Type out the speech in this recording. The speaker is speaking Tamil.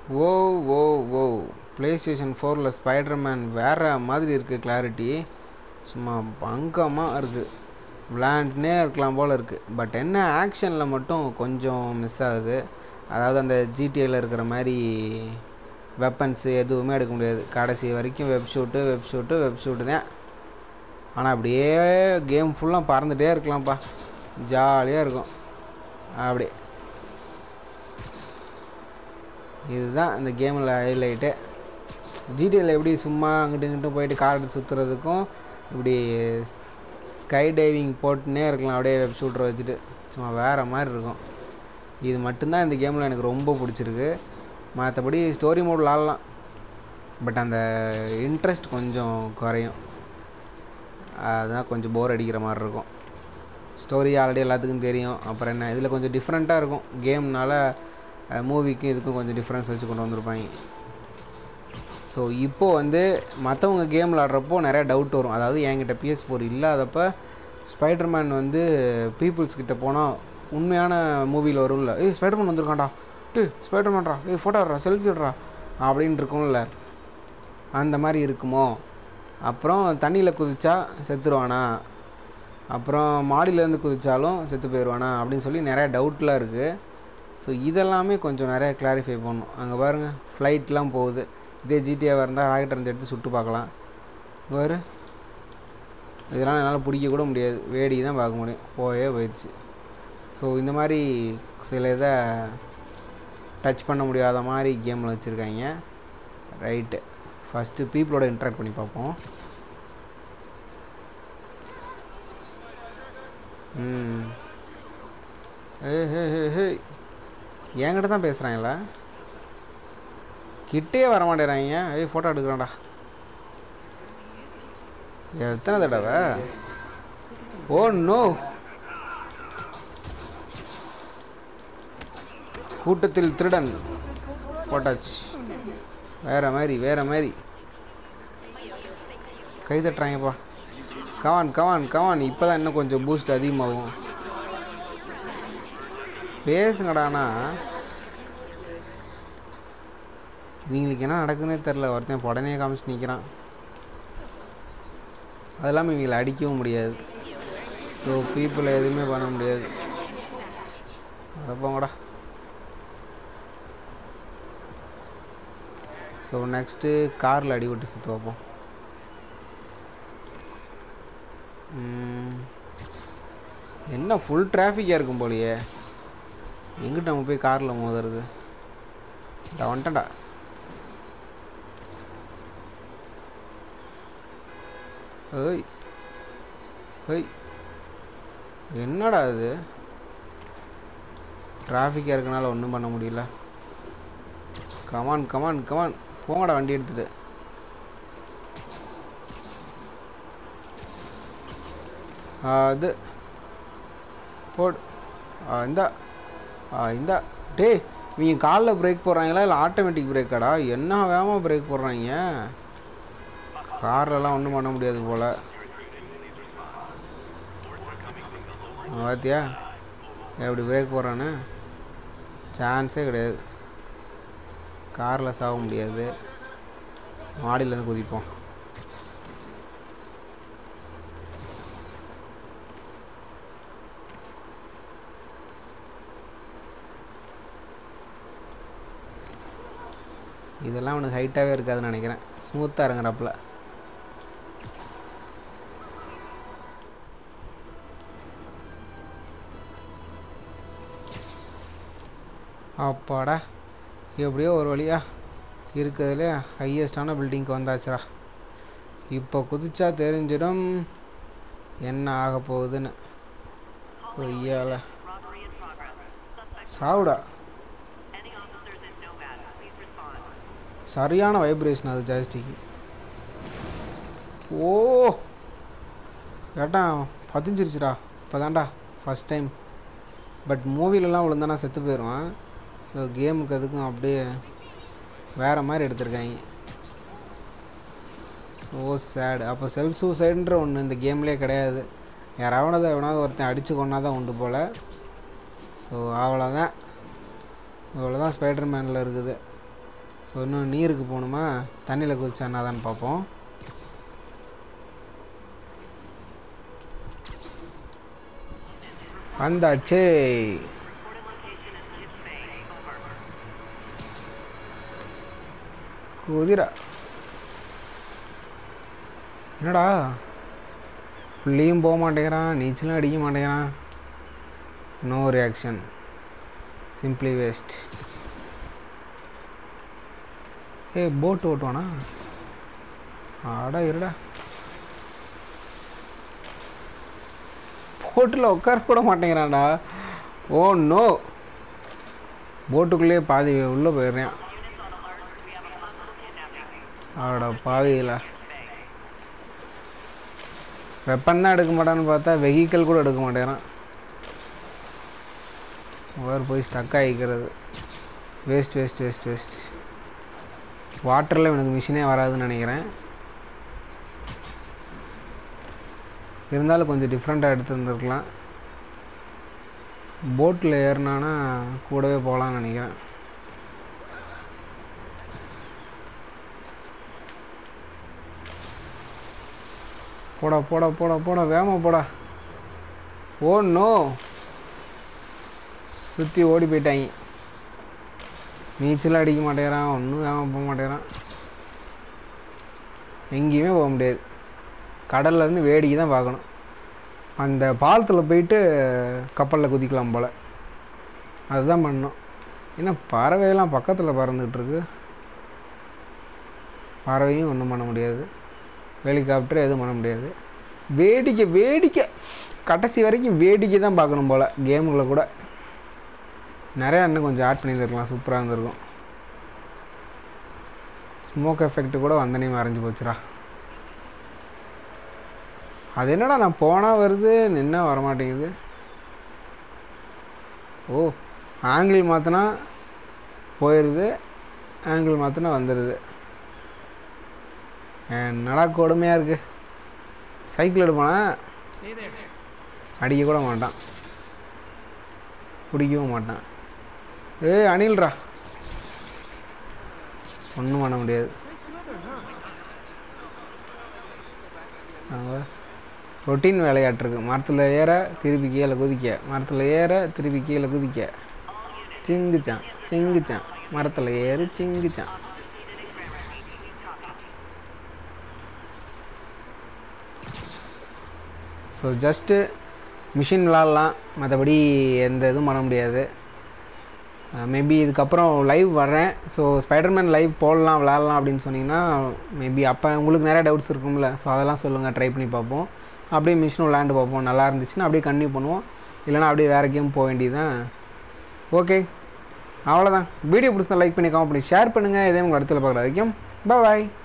ஓ ஓ ஓ ப்ளே ஸ்டேஷன் ஃபோரில் ஸ்பைடர்மேன் வேறு மாதிரி இருக்குது கிளாரிட்டி சும்மா பங்கமாக இருக்குது விளாண்டுனே இருக்கலாம் போல் இருக்குது பட் என்ன ஆக்ஷனில் மட்டும் கொஞ்சம் மிஸ் ஆகுது அதாவது அந்த ஜிடிஏல இருக்கிற மாதிரி வெப்பன்ஸு எதுவுமே எடுக்க முடியாது கடைசி வரைக்கும் web shoot web shoot web shoot தான் ஆனால் அப்படியே கேம் ஃபுல்லாக பறந்துகிட்டே இருக்கலாம்ப்பா ஜாலியாக இருக்கும் அப்படி இதுதான் இந்த கேமில் ஹைலைட்டு ஜிடிஏல எப்படி சும்மா அங்கிட்டு இங்கிட்டு போயிட்டு கார் எடுத்து சுற்றுறதுக்கும் இப்படி ஸ்கை டைவிங் போட்டுனே இருக்கலாம் அப்படியே வெப் ஷூட்டரை வச்சுட்டு சும்மா வேறு மாதிரி இருக்கும் இது மட்டும்தான் இந்த கேமில் எனக்கு ரொம்ப பிடிச்சிருக்கு மற்றபடி ஸ்டோரி மோட் விளாட்லாம் பட் அந்த இன்ட்ரெஸ்ட் கொஞ்சம் குறையும் அதனால் கொஞ்சம் போர் அடிக்கிற மாதிரி இருக்கும் ஸ்டோரி ஆல்ரெடி எல்லாத்துக்கும் தெரியும் அப்புறம் என்ன இதில் கொஞ்சம் டிஃப்ரெண்ட்டாக இருக்கும் கேம்னால மூவிக்கும் இதுக்கும் கொஞ்சம் டிஃப்ரென்ஸ் வச்சு கொண்டு வந்திருப்பாங்க ஸோ இப்போது வந்து மற்றவங்க கேம் விளாட்றப்போ நிறையா டவுட் வரும் அதாவது என்கிட்ட பிஎஸ் ஃபோர் இல்லாதப்ப ஸ்பைடர்மேன் வந்து பீப்புள்ஸ் கிட்ட போனால் உண்மையான மூவியில் வரும்ல ஏய் ஸ்பைடர்மேன் வந்திருக்கான்டா டே ஸ்பைடர்மேன்டா ஏய் ஃபோட்டோ விட்றா செல்ஃபி விட்றா அப்படின்னு இருக்கும்ல அந்த மாதிரி இருக்குமோ அப்புறம் தண்ணியில் குதிச்சா செத்துருவானா அப்புறம் மாடியிலேருந்து குதிச்சாலும் செத்து போயிடுவானா அப்படின்னு சொல்லி நிறையா டவுட்லாம் இருக்குது ஸோ இதெல்லாமே கொஞ்சம் நிறையா கிளாரிஃபை பண்ணணும் அங்கே பாருங்கள் ஃப்ளைட்லாம் போகுது இதே ஜிடிஏவாக இருந்தால் ராக்கெட் இருந்து எடுத்து சுட்டு பார்க்கலாம் வேறு இதெல்லாம் என்னால் பிடிக்க கூட முடியாது வேடி தான் பார்க்க முடியும் போயே போயிடுச்சு ஸோ இந்த மாதிரி சில இதை டச் பண்ண முடியாத மாதிரி கேமில் வச்சுருக்காங்க ரைட்டு ஃபஸ்ட்டு பீப்புளோட இன்ட்ராக்ட் பண்ணி பார்ப்போம் ம் ஏ ஹே ஹே ஹே என்கிட்ட தான் பேசுகிறாங்களா கிட்டே வர மாட்டேறாங்க ஏய் ஃபோட்டோ எடுக்கிறான்டா எத்தனை தடவை ஓ நோ கூட்டத்தில் திருடன் போட்டாச்சு வேற மாதிரி வேற மாதிரி கை தட்டுறாங்கப்பா கவான் கவான் கவான் இப்போ தான் இன்னும் கொஞ்சம் பூஸ்ட் அதிகமாகும் பேசுங்கடாண்ணா இவங்களுக்கு என்ன நடக்குதுன்னே தெரில ஒருத்தன் உடனே காமிச்சு நிற்கிறான் அது இல்லாமல் இவங்களை அடிக்கவும் முடியாது ஸோ பீப்புளை எதுவுமே பண்ண முடியாது அதை போங்கடா ஸோ நெக்ஸ்ட்டு காரில் அடிபட்டு சுற்று வைப்போம் ம், என்ன ஃபுல் டிராஃபிக்காக இருக்கும் போலியே எங்கிட்ட நம்ம போய் காரில் மோதுறது டா வந்துட்டேன்டா ஏய் ஏய் என்னடா இது டிராஃபிக்காக இருக்கனால ஒன்றும் பண்ண முடியல கமான் கமான் கமான் போங்கடா வண்டி எடுத்துட்டு ஆ, இது போடு ஆ, இந்தா ஆ, இந்தா டேய் இவங்க காலில் பிரேக் போடுறாங்களா இல்லை ஆட்டோமேட்டிக் பிரேக்காடா என்ன வேகமாக பிரேக் போடுறாங்க கார்லலாம் ஒன்றும் பண்ண முடியாது போல் பார்த்தியா எப்படி பிரேக் போடுறான்னு சான்ஸே கிடையாது காரில் சாக முடியாது மாடியிலேருந்து குதிப்போம் இதெல்லாம் அவனுக்கு ஹைட்டாகவே இருக்காதுன்னு நினைக்கிறேன் ஸ்மூத்தாக இறங்குறப்பல அப்பாடா எப்படியோ ஒரு வழியா இருக்கிறதுலே ஹையஸ்டான பில்டிங்க்கு வந்தாச்சுடா இப்போ குதிச்சா தெரிஞ்சிடும் என்ன ஆக போகுதுன்னு கொய்யால Robbery in progress. Suspect. சாவுடா Any officers in Nomad, please respond. சரியான வைப்ரேஷன் அது ஜாஸ்டிக்கு ஓ ஏட்டா பதிஞ்சிருச்சுடா இப்போதான்டா ஃபஸ்ட் டைம் பட் மூவிலலாம் விழுந்தானா செத்து போயிடுவான் ஸோ கேமுக்கு அதுக்கும் அப்படியே வேறு மாதிரி எடுத்திருக்காங்க ஸோ சேடு அப்போ செல்ஃப் சூசைடுன்ற ஒன்று இந்த கேம்லேயே கிடையாது யாராவது எவனாவது ஒருத்தன் அடித்து கொண்டா தான் உண்டு போல் ஸோ அவ்வளோதான் இவ்வளோதான் ஸ்பைடர் மேனில் இருக்குது ஸோ இன்னும் நீருக்கு போகணுமா தண்ணியில் குதிச்சா என்னதான்னு பார்ப்போம் வந்தாச்சு Reported location is Ship Bay. Over. குதிரா என்னடா உள்ளேயும் போக மாட்டேங்கிறான் நீச்சலும் அடிக்க மாட்டேங்கிறான் நோ ரியாக்ஷன் சிம்பிளி வேஸ்ட் ஏ போட் ஓட்டுவானா ஆடா இருடா போட்டில் உட்கார கூட மாட்டேங்கிறான்டா ஓ நோ போட்டுக்குள்ளேயே பாதி உள்ளே போயிடுறேன் Units on alert. We have a possible kidnapping. ஆடா பாவிகளா Ship Bay. வெப்பன் தான் எடுக்க மாட்டான்னு பார்த்தா வெஹிக்கிள் கூட எடுக்க மாட்டேறான் வேறு போய் ஸ்டக் ஆகிக்கிறது வேஸ்ட் வேஸ்ட் வேஸ்ட் வேஸ்ட் வாட்டரில் எனக்கு மிஷினே வராதுன்னு நினைக்கிறேன் இருந்தாலும் கொஞ்சம் டிஃப்ரெண்ட்டாக எடுத்துருந்துருக்கலாம் போட்டில் ஏறினானா கூடவே போகலான்னு நினைக்கிறேன் போடா போடா போடா போடா வேகமா போடா ஓ நோ சுற்றி ஓடி போயிட்டாங்க நீச்சலும் அடிக்க மாட்டேங்கிறான் ஒன்றும் வேகமாக போக மாட்டேங்கிறான் எங்கேயுமே போக முடியாது கடல்ல இருந்து வேடிக்கை தான் பார்க்கணும் அந்த பாலத்தில் போயிட்டு கப்பலில் குதிக்கலாம் போல் அதுதான் பண்ணோம் என்ன பறவையெல்லாம் பக்கத்தில் பறந்துக்கிட்டு இருக்கு பறவையும் ஒன்றும் பண்ண முடியாது ஹெலிகாப்டர் எதுவும் பண்ண முடியாது வேடிக்கை வேடிக்கை கடைசி வரைக்கும் வேடிக்கை தான் பார்க்கணும் போல் கேமுகளை கூட நிறையா இன்னும் கொஞ்சம் ஆட் பண்ணியிருந்துருக்கலாம் சூப்பராக இருந்திருக்கும் ஸ்மோக் எஃபெக்ட் கூட வந்தனே மறைஞ்சு போச்சுடா அது என்னடா நான் போனால் வருது நின்னா வரமாட்டேங்குது ஓ ஆங்கிள் மாற்றினா போயிடுது ஆங்கிள் மாற்றினா வந்துடுது என்னடா கொடுமையாக இருக்கு சைக்கிள் எடுப்பானா அடிக்க கூட மாட்டான் பிடிக்கவும் மாட்டான் ஏய் அணில்ரா ஒன்றும் பண்ண முடியாது ரொட்டீன் விளையாட்டுருக்கு மரத்தில் ஏற திருப்பி கீழே குதிக்க மரத்தில் ஏற திருப்பி கீழே குதிக்க சிங்குச்சான் சிங்குச்சான் மரத்தில் ஏறி சிங்குச்சான் ஸோ ஜஸ்ட்டு மிஷின் விளாட்லாம் மற்றபடி எந்த இதுவும் பண்ண முடியாது மேபி இதுக்கப்புறம் லைவ் வர்றேன் ஸோ ஸ்பைடர்மேன் லைவ் போடலாம் விளாட்லாம் அப்படின்னு சொன்னீங்கன்னா மேபி அப்போ உங்களுக்கு நிறைய டவுட்ஸ் இருக்கும்ல ஸோ அதெல்லாம் சொல்லுங்கள் ட்ரை பண்ணி பார்ப்போம் அப்படியே மிஷினும் விளாண்டு பார்ப்போம் நல்லா இருந்துச்சுன்னா அப்படியே கண்டினியூ பண்ணுவோம் இல்லைனா அப்படியே வேறு கேம் போக வேண்டியதுதான் ஓகே அவ்வளோதான் வீடியோ பிடிச்சா லைக் பண்ணி கமெண்ட் பண்ணி ஷேர் பண்ணுங்கள் இதே உங்கள் இடத்துல பார்க்குற வரைக்கும் பாய்